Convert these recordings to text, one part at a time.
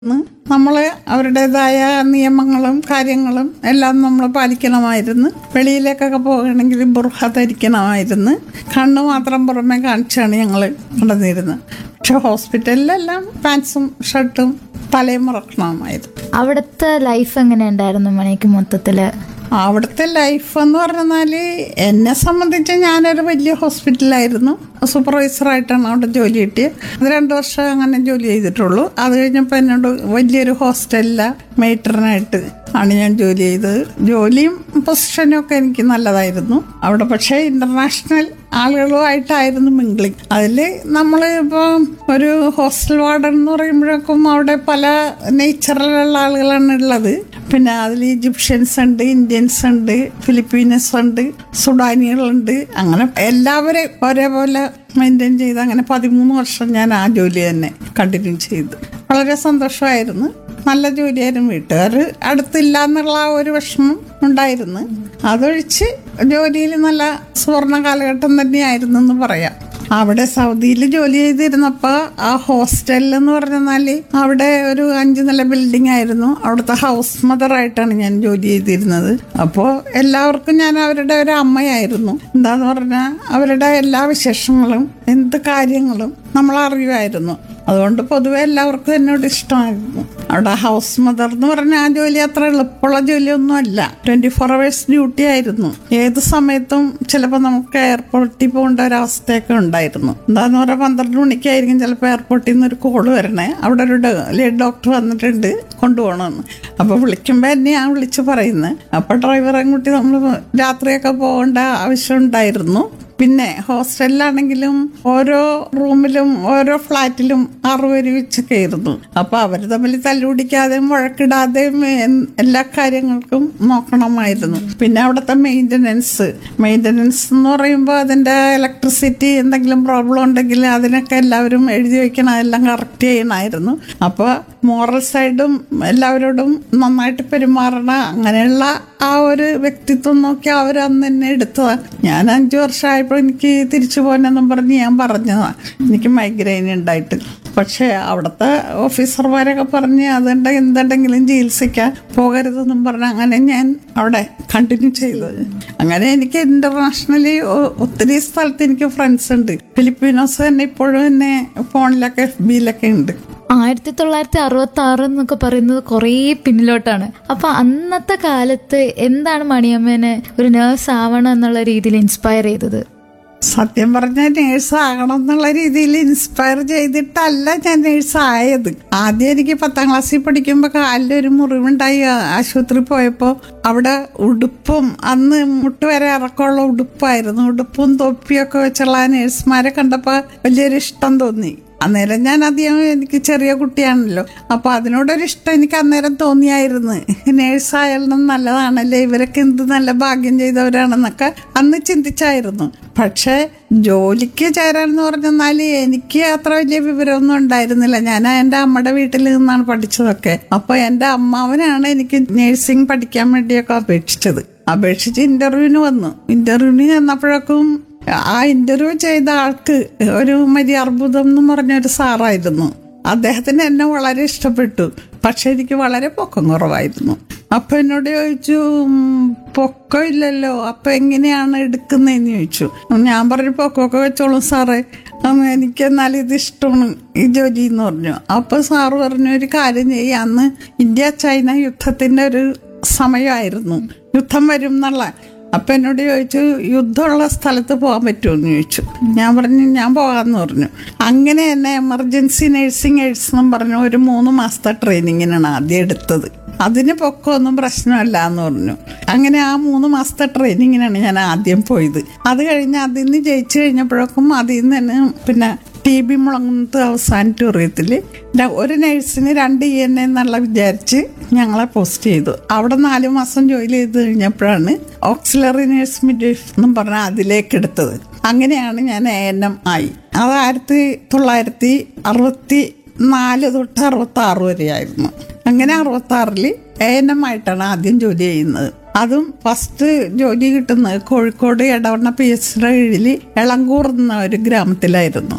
നമ്മൾ അവരുടേതായ നിയമങ്ങളും കാര്യങ്ങളും എല്ലാം നമ്മൾ പാലിക്കണമായിരുന്നു വെളിയിലേക്കൊക്കെ പോകണമെങ്കിൽ ബുർഹ ധരിക്കണമായിരുന്നു കണ്ണ് മാത്രം പുറമെ കാണിച്ചാണ് ഞങ്ങൾ നടന്നിരുന്നത് പക്ഷെ ഹോസ്പിറ്റലിലെല്ലാം പാൻസും ഷർട്ടും തലയും മറക്കണമായിരുന്നു അവിടുത്തെ ലൈഫ് എങ്ങനെ ഉണ്ടായിരുന്നു മണിക്ക് മൊത്തത്തില് അവിടുത്തെ ലൈഫ് എന്ന് പറഞ്ഞാൽ എന്നെ സംബന്ധിച്ച് ഞാനൊരു വലിയ ഹോസ്പിറ്റലായിരുന്നു സൂപ്പർവൈസറായിട്ടാണ് അവിടെ ജോലി കിട്ടിയത് അത് രണ്ട് വർഷം അങ്ങനെ ജോലി ചെയ്തിട്ടുള്ളൂ അത് കഴിഞ്ഞപ്പോൾ എന്നോട് വലിയൊരു ഹോസ്റ്റലിലെ മെയ്റ്ററിനായിട്ട് ആണ് ഞാൻ ജോലി ചെയ്തത് ജോലിയും പൊസിഷനും ഒക്കെ എനിക്ക് നല്ലതായിരുന്നു അവിടെ പക്ഷേ ഇന്റർനാഷണൽ ആളുകളുമായിട്ടായിരുന്നു മിംഗ്ലിങ് അതിൽ നമ്മൾ ഇപ്പോൾ ഒരു ഹോസ്റ്റൽ വാർഡൻ എന്ന് പറയുമ്പോഴേക്കും അവിടെ പല നേച്ചറിലുള്ള ആളുകളാണ് ഉള്ളത് പിന്നെ അതിൽ ഈജിപ്ഷ്യൻസ് ഉണ്ട് ഇന്ത്യൻസ് ഉണ്ട് ഫിലിപ്പീനസ് ഉണ്ട് സുഡാനികളുണ്ട് അങ്ങനെ എല്ലാവരെയും ഒരേപോലെ മെയിൻറ്റെയിൻ ചെയ്ത് അങ്ങനെ പതിമൂന്ന് വർഷം ഞാൻ ആ ജോലി തന്നെ കണ്ടിന്യൂ ചെയ്തു വളരെ സന്തോഷമായിരുന്നു നല്ല ജോലിയായിരുന്നു വീട്ടുകാർ അടുത്തില്ല എന്നുള്ള ആ ഒരു വിഷമം ഉണ്ടായിരുന്നു അതൊഴിച്ച് ജോലിയിൽ നല്ല സുവർണ കാലഘട്ടം തന്നെയായിരുന്നു എന്ന് പറയാം അവിടെ സൗദിയിൽ ജോലി ചെയ്തിരുന്നപ്പോൾ ആ ഹോസ്റ്റലിൽ എന്ന് പറഞ്ഞാൽ അവിടെ ഒരു അഞ്ച് നില ബിൽഡിംഗ് ആയിരുന്നു അവിടുത്തെ ഹൗസ് മദറായിട്ടാണ് ഞാൻ ജോലി ചെയ്തിരുന്നത് അപ്പോൾ എല്ലാവർക്കും ഞാൻ അവരുടെ ഒരു അമ്മയായിരുന്നു എന്താന്ന് പറഞ്ഞാൽ അവരുടെ എല്ലാ വിശേഷങ്ങളും എന്ത് കാര്യങ്ങളും നമ്മൾ അറിയുമായിരുന്നു അതുകൊണ്ട് പൊതുവെ എല്ലാവർക്കും എന്നോട് ഇഷ്ടമായിരുന്നു അവിടെ ഹൗസ് മദർ എന്ന് പറഞ്ഞ ആ ജോലി അത്ര എളുപ്പമുള്ള ജോലിയൊന്നും അല്ല ട്വന്റി ഫോർ അവേഴ്സ് ഡ്യൂട്ടി ആയിരുന്നു ഏത് സമയത്തും ചിലപ്പോൾ നമുക്ക് എയർപോർട്ടിൽ പോകേണ്ട ഒരു അവസ്ഥയൊക്കെ ഉണ്ടായിരുന്നു എന്താന്ന് പറഞ്ഞാൽ പന്ത്രണ്ട് മണിക്കായിരിക്കും ചിലപ്പോൾ എയർപോർട്ടിൽ നിന്ന് ഒരു കോള് വരണേ അവിടെ ഒരു ലേഡി ഡോക്ടർ വന്നിട്ടുണ്ട് കൊണ്ടുപോകണമെന്ന് അപ്പോൾ വിളിക്കുമ്പോൾ എന്നെ ഞാൻ വിളിച്ച് പറയുന്നത് അപ്പോൾ ഡ്രൈവറെ കൂട്ടി നമ്മൾ രാത്രിയൊക്കെ പോകേണ്ട ആവശ്യം ഉണ്ടായിരുന്നു പിന്നെ ഹോസ്റ്റലിലാണെങ്കിലും ഓരോ റൂമിലും ഓരോ ഫ്ലാറ്റിലും അറുപത് വെച്ചൊക്കെ ആയിരുന്നു അപ്പൊ അവർ തമ്മിൽ തല്ലുപിടിക്കാതെയും വഴക്കിടാതെയും എൻ- എല്ലാ കാര്യങ്ങൾക്കും നോക്കണമായിരുന്നു പിന്നെ അവിടുത്തെ മെയിൻ്റനൻസ് മെയിൻ്റനൻസ് എന്ന് പറയുമ്പോൾ അതിൻ്റെ ഇലക്ട്രിസിറ്റി എന്തെങ്കിലും പ്രോബ്ലം ഉണ്ടെങ്കിൽ അതിനൊക്കെ എല്ലാവരും എഴുതി വെക്കണം അതെല്ലാം കറക്റ്റ് ചെയ്യണമായിരുന്നു അപ്പോൾ മോറൽ സൈഡും എല്ലാവരോടും നന്നായിട്ട് പെരുമാറണ അങ്ങനെയുള്ള ആ ഒരു വ്യക്തിത്വം നോക്കി അവർ അന്ന് എന്നെ എടുത്തതാണ് ഞാൻ അഞ്ചു വർഷമായപ്പോൾ എനിക്ക് തിരിച്ചു പോകാനെന്നും പറഞ്ഞ് ഞാൻ പറഞ്ഞതാണ് എനിക്ക് മൈഗ്രെയിൻ ഉണ്ടായിട്ട് പക്ഷേ അവിടുത്തെ ഓഫീസർമാരൊക്കെ പറഞ്ഞ് അതുകൊണ്ട് എന്തുണ്ടെങ്കിലും ചികിത്സിക്കാൻ പോകരുതെന്നും പറഞ്ഞ് അങ്ങനെ ഞാൻ അവിടെ കണ്ടിന്യൂ ചെയ്തത് അങ്ങനെ എനിക്ക് ഇന്റർനാഷണലി ഒത്തിരി സ്ഥലത്ത് എനിക്ക് ഫ്രണ്ട്സ് ഉണ്ട് ഫിലിപ്പീനോസ് തന്നെ ഇപ്പോഴും എന്നെ ഫോണിലൊക്കെ എഫ് ബിയിലൊക്കെ ഉണ്ട് ആയിരത്തി തൊള്ളായിരത്തി അറുപത്തി ആറ് എന്നൊക്കെ പറയുന്നത് കുറേ പിന്നിലോട്ടാണ് അപ്പൊ അന്നത്തെ കാലത്ത് എന്താണ് മണിയമ്മേനെ ഒരു നേഴ്സ് ആവണം എന്നുള്ള രീതിയിൽ ഇൻസ്പയർ ചെയ്തത് സത്യം പറഞ്ഞാൽ നേഴ്സ് ആകണം എന്നുള്ള രീതിയിൽ ഇൻസ്പയർ ചെയ്തിട്ടല്ല ഞാൻ നേഴ്സ് ആയത് ആദ്യം എനിക്ക് പത്താം ക്ലാസ്സിൽ പഠിക്കുമ്പോൾ കാലിലൊരു മുറിവുണ്ടായി ആ- ആശുപത്രി പോയപ്പോൾ അവിടെ ഉടുപ്പും അന്ന് മുട്ട് വരെ ഇറക്കമുള്ള ഉടുപ്പായിരുന്നു ഉടുപ്പും തൊപ്പിയൊക്കെ വെച്ചുള്ള ആ നേഴ്സുമാരെ കണ്ടപ്പോൾ വലിയൊരു ഇഷ്ടം തോന്നി അന്നേരം ഞാൻ അധികം എനിക്ക് ചെറിയ കുട്ടിയാണല്ലോ അപ്പൊ അതിനോടൊരു ഇഷ്ടം എനിക്ക് അന്നേരം തോന്നിയായിരുന്നു നേഴ്സായാലും നല്ലതാണല്ലേ ഇവരൊക്കെ എന്ത് നല്ല ഭാഗ്യം ചെയ്തവരാണെന്നൊക്കെ അന്ന് ചിന്തിച്ചായിരുന്നു പക്ഷേ ജോലിക്ക് ചേരാന്ന് പറഞ്ഞാൽ എനിക്ക് അത്ര വലിയ വിവരമൊന്നും ഉണ്ടായിരുന്നില്ല ഞാൻ എൻ്റെ അമ്മയുടെ വീട്ടിൽ നിന്നാണ് പഠിച്ചതൊക്കെ അപ്പൊ എൻ്റെ അമ്മാവനാണ് എനിക്ക് നേഴ്സിംഗ് പഠിക്കാൻ വേണ്ടിയൊക്കെ അപേക്ഷിച്ചത് അപേക്ഷിച്ച് ഇന്റർവ്യൂവിന് വന്നു ഇന്റർവ്യൂവിന് ചെന്നപ്പോഴേക്കും ആ ഇന്റർവ്യൂ ചെയ്ത ആൾക്ക് ഒരു മരി അർബുദം എന്ന് പറഞ്ഞ ഒരു സാറായിരുന്നു അദ്ദേഹത്തിന് എന്നെ വളരെ ഇഷ്ടപ്പെട്ടു പക്ഷെ എനിക്ക് വളരെ പൊക്കം കുറവായിരുന്നു അപ്പൊ എന്നോട് ചോദിച്ചു "ഉം, പൊക്കം ഇല്ലല്ലോ അപ്പൊ എങ്ങനെയാണ് എടുക്കുന്നതെന്ന് ചോദിച്ചു ഞാൻ പറഞ്ഞു പൊക്കമൊക്കെ വെച്ചോളും സാറേ അന്ന് എനിക്ക് എന്നാൽ ഇത് ഇഷ്ടമാണ് ഈ ജോലി എന്ന് പറഞ്ഞു അപ്പൊ സാറ് പറഞ്ഞു ഒരു കാര്യം ചെയ്യാം അന്ന് ഇന്ത്യ ചൈന യുദ്ധത്തിന്റെ ഒരു സമയമായിരുന്നു യുദ്ധം വരും എന്നുള്ള അപ്പൊ എന്നോട് ചോദിച്ചു യുദ്ധമുള്ള സ്ഥലത്ത് പോകാൻ പറ്റുമെന്ന് ചോദിച്ചു ഞാൻ പറഞ്ഞു ഞാൻ പോകാമെന്ന് പറഞ്ഞു അങ്ങനെ എന്നെ എമർജൻസി നഴ്സിംഗ് എയ്ഡ്സ് എന്നും പറഞ്ഞു ഒരു മൂന്ന് മാസത്തെ ട്രെയിനിങ്ങിനാണ് ആദ്യം എടുത്തത് അതിന് പൊക്കമൊന്നും പ്രശ്നമല്ല എന്ന് പറഞ്ഞു അങ്ങനെ ആ മൂന്ന് മാസത്തെ ട്രെയിനിങ്ങിനാണ് ഞാൻ ആദ്യം പോയത് അത് കഴിഞ്ഞ് അതിൽ നിന്ന് ജയിച്ചു കഴിഞ്ഞപ്പോഴേക്കും അതിൽ നിന്ന് തന്നെ പിന്നെ ടി ബി മുളങ്ങുന്നത് അവസാനിറ്റോറിയത്തിൽ ഒരു നഴ്സിന് രണ്ട് ഇ എൻ എന്നുള്ള വിചാരിച്ച് ഞങ്ങളെ പോസ്റ്റ് ചെയ്തു അവിടെ നാല് മാസം ജോലി ചെയ്ത് കഴിഞ്ഞപ്പോഴാണ് ഓക്സിലറി നഴ്സ് മിഡ്വൈഫ് എന്നും പറഞ്ഞ അതിലേക്ക് എടുത്തത് അങ്ങനെയാണ് ഞാൻ എ എൻ എം ആയി അത് ആയിരത്തി തൊള്ളായിരത്തി അറുപത്തി നാല് തൊട്ട് അറുപത്തി ആറ് വരെയായിരുന്നു അങ്ങനെ അറുപത്തി ആറിൽ എ എൻ എം ആയിട്ടാണ് ആദ്യം ജോലി ചെയ്യുന്നത് അതും ഫസ്റ്റ് ജോലി കിട്ടുന്നത് കോഴിക്കോട് എടവണ്ണ പി എച്ച് കീഴിൽ എളങ്കൂർ എന്ന ഒരു ഗ്രാമത്തിലായിരുന്നു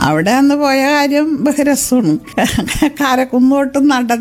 അവിടെ അന്ന് പോയ കാര്യം ബഹുരസമാണ് കാരക്കുന്നോട്ട് നടന്ന്